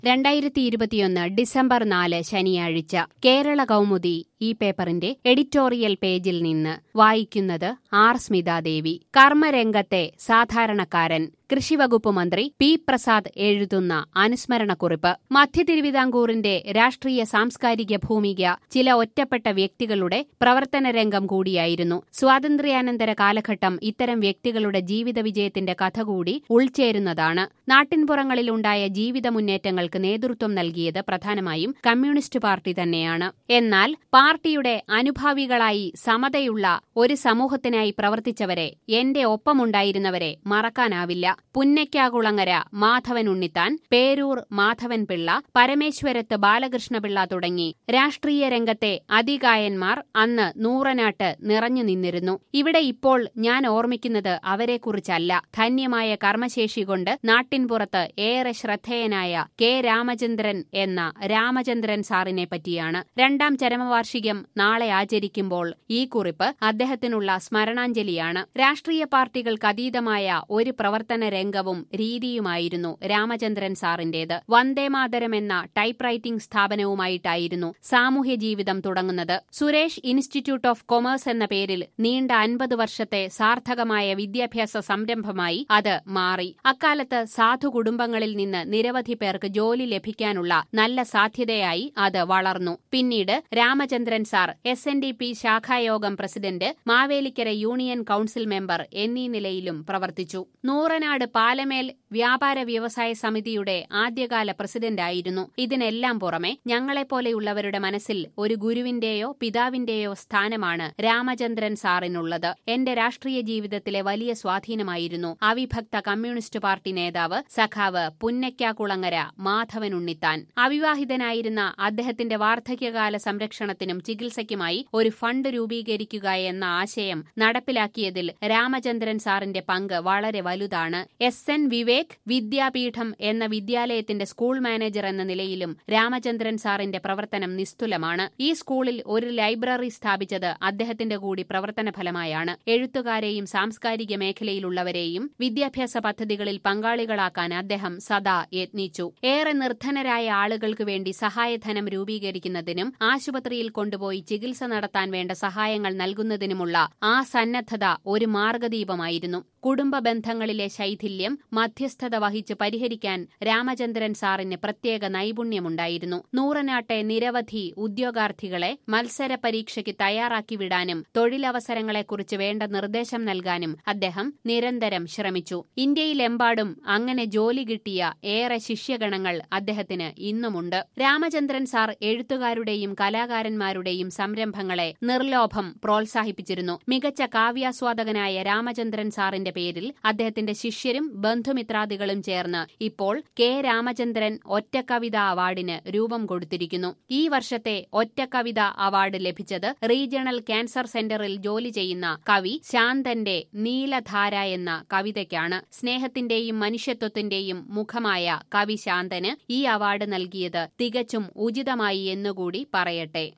രണ്ടായിരത്തി ഇരുപത്തിയൊന്ന് ഡിസംബർ നാല് ശനിയാഴ്ച കേരള കൗമുദി ഈ പേപ്പറിന്റെ എഡിറ്റോറിയൽ പേജിൽ നിന്ന് വായിക്കുന്നത് ആർ സ്മിതാദേവി കർമ്മരംഗത്തെ സാധാരണക്കാരൻ കൃഷിവകുപ്പ് മന്ത്രി പി പ്രസാദ് എഴുതുന്ന അനുസ്മരണക്കുറിപ്പ് മധ്യ തിരുവിതാംകൂറിന്റെ രാഷ്ട്രീയ സാംസ്കാരിക ഭൂമിക ചില ഒറ്റപ്പെട്ട വ്യക്തികളുടെ പ്രവർത്തന രംഗം കൂടിയായിരുന്നു സ്വാതന്ത്ര്യാനന്തര കാലഘട്ടം ഇത്തരം വ്യക്തികളുടെ ജീവിത വിജയത്തിന്റെ കഥ കൂടി ഉൾച്ചേരുന്നതാണ് നാട്ടിൻപുറങ്ങളിലുണ്ടായ ജീവിത മുന്നേറ്റങ്ങൾക്ക് നേതൃത്വം നൽകിയത് പ്രധാനമായും കമ്മ്യൂണിസ്റ്റ് പാർട്ടി തന്നെയാണ് എന്നാൽ പാർട്ടിയുടെ അനുഭാവികളായി സമതയുള്ള ഒരു സമൂഹത്തിനായി പ്രവർത്തിച്ചവരെ എന്റെ ഒപ്പമുണ്ടായിരുന്നവരെ മറക്കാനാവില്ല പുന്നയ്ക്കാകുളങ്ങര മാധവൻ ഉണ്ണിത്താൻ പേരൂർ മാധവൻ പിള്ള പരമേശ്വരത്ത് ബാലകൃഷ്ണപിള്ള തുടങ്ങി രാഷ്ട്രീയ രംഗത്തെ അതികായന്മാർ അന്ന് നൂറനാട്ട് നിറഞ്ഞു നിന്നിരുന്നു ഇവിടെ ഇപ്പോൾ ഞാൻ ഓർമ്മിക്കുന്നത് അവരെക്കുറിച്ചല്ല ധന്യമായ കർമ്മശേഷി കൊണ്ട് നാട്ടിൻപുറത്ത് ഏറെ ശ്രദ്ധേയനായ കെ രാമചന്ദ്രൻ എന്ന രാമചന്ദ്രൻ സാറിനെ പറ്റിയാണ് രണ്ടാം ചരമവാർഷികം നാളെ ആചരിക്കുമ്പോൾ ഈ കുറിപ്പ് അദ്ദേഹത്തിനുള്ള സ്മരണാഞ്ജലിയാണ് രാഷ്ട്രീയ പാർട്ടികൾക്ക് അതീതമായ ഒരു പ്രവർത്തന രംഗവും രീതിയുമായിരുന്നു രാമചന്ദ്രൻ സാറിന്റേത് വന്ദേമാതരം എന്ന ടൈപ്പ് റൈറ്റിംഗ് സ്ഥാപനവുമായിട്ടായിരുന്നു സാമൂഹ്യ ജീവിതം തുടങ്ങുന്നത് സുരേഷ് ഇൻസ്റ്റിറ്റ്യൂട്ട് ഓഫ് കൊമേഴ്സ് എന്ന പേരിൽ നീണ്ട അൻപത് വർഷത്തെ സാർത്ഥകമായ വിദ്യാഭ്യാസ സംരംഭമായി അത് മാറി അക്കാലത്ത് സാധു കുടുംബങ്ങളിൽ നിന്ന് നിരവധി പേർക്ക് ജോലി ലഭിക്കാനുള്ള നല്ല സാധ്യതയായി അത് വളർന്നു പിന്നീട് Ramachandran sir S N D P ശാഖായോഗം president Mavelikkara union council member എന്നീ നിലയിലും പ്രവർത്തിച്ചു നൂറനാട് പാലമേൽ വ്യാപാര വ്യവസായ സമിതിയുടെ ആദ്യകാല പ്രസിഡന്റായിരുന്നു ഇതിനെല്ലാം പുറമെ ഞങ്ങളെപ്പോലെയുള്ളവരുടെ മനസ്സിൽ ഒരു ഗുരുവിന്റെയോ പിതാവിന്റെയോ സ്ഥാനമാണ് രാമചന്ദ്രൻ സാറിനുള്ളത് എന്റെ രാഷ്ട്രീയ ജീവിതത്തിലെ വലിയ സ്വാധീനമായിരുന്നു അവിഭക്ത കമ്മ്യൂണിസ്റ്റ് പാർട്ടി നേതാവ് സഖാവ് പുന്നയ്ക്കാകുളങ്ങര മാധവൻ ഉണ്ണിത്താൻ അവിവാഹിതനായിരുന്ന അദ്ദേഹത്തിന്റെ വാർദ്ധക്യകാല സംരക്ഷണത്തിനും ചികിത്സയ്ക്കുമായി ഒരു ഫണ്ട് രൂപീകരിക്കുക എന്ന ആശയം നടപ്പിലാക്കിയതിൽ രാമചന്ദ്രൻ സാറിന്റെ പങ്ക് വളരെ വലുതാണ് എസ് എൻ വിവേക് വിദ്യാപീഠം എന്ന വിദ്യാലയത്തിന്റെ സ്കൂൾ മാനേജർ എന്ന നിലയിലും രാമചന്ദ്രൻ സാറിന്റെ പ്രവർത്തനം നിസ്തുലമാണ് ഈ സ്കൂളിൽ ഒരു ലൈബ്രറി സ്ഥാപിച്ചത് അദ്ദേഹത്തിന്റെ കൂടി പ്രവർത്തന ഫലമായാണ് എഴുത്തുകാരെയും സാംസ്കാരിക മേഖലയിലുള്ളവരെയും വിദ്യാഭ്യാസ പദ്ധതികളിൽ പങ്കാളികളാക്കാൻ അദ്ദേഹം സദാ യത്നിച്ചു ഏറെ നിർധനരായ ആളുകൾക്ക് വേണ്ടി സഹായധനം രൂപീകരിക്കുന്നതിനും ആശുപത്രിയിൽ കൊണ്ടുപോയി ചികിത്സ നടത്താൻ വേണ്ട സഹായങ്ങൾ നൽകുന്നതിനുമുള്ള ആ സന്നദ്ധത ഒരു മാർഗദീപമായിരുന്നു കുടുംബ ബന്ധങ്ങളിലെ ശൈഥില്യം മധ്യസ്ഥത വഹിച്ച് പരിഹരിക്കാൻ രാമചന്ദ്രൻ സാറിന് പ്രത്യേക നൈപുണ്യമുണ്ടായിരുന്നു നൂറനാട്ടെ നിരവധി ഉദ്യോഗാർത്ഥികളെ മത്സര പരീക്ഷയ്ക്ക് തയ്യാറാക്കി വിടാനും തൊഴിലവസരങ്ങളെക്കുറിച്ച് വേണ്ട നിർദ്ദേശം നൽകാനും അദ്ദേഹം നിരന്തരം ശ്രമിച്ചു ഇന്ത്യയിലെമ്പാടും അങ്ങനെ ജോലി കിട്ടിയ ഏറെ ശിഷ്യഗണങ്ങൾ അദ്ദേഹത്തിന് ഇന്നുമുണ്ട് രാമചന്ദ്രൻ സാർ എഴുത്തുകാരുടെയും കലാകാരന്മാരുടെയും സംരംഭങ്ങളെ നിർലോഭം പ്രോത്സാഹിപ്പിച്ചിരുന്നു മികച്ച കാവ്യാസ്വാദകനായ രാമചന്ദ്രൻ സാറിന്റെ പേരിൽ അദ്ദേഹത്തിന്റെ ശിഷ്യരും ബന്ധുമിത്രാദികളും ചേർന്ന് ഇപ്പോൾ കെ രാമചന്ദ്രൻ ഒറ്റക്കവിത അവാർഡിന് രൂപം കൊടുത്തിരിക്കുന്നു ഈ വർഷത്തെ ഒറ്റക്കവിത അവാർഡ് ലഭിച്ചത് റീജിയണൽ ക്യാൻസർ സെന്ററിൽ ജോലി ചെയ്യുന്ന കവി ശാന്തന്റെ നീലധാര എന്ന കവിതയ്ക്കാണ് സ്നേഹത്തിന്റെയും മനുഷ്യത്വത്തിന്റെയും മുഖമായ കവി ശാന്തന് ഈ അവാർഡ് നൽകിയത് തികച്ചും ഉചിതമായി എന്നുകൂടി പറയട്ടെ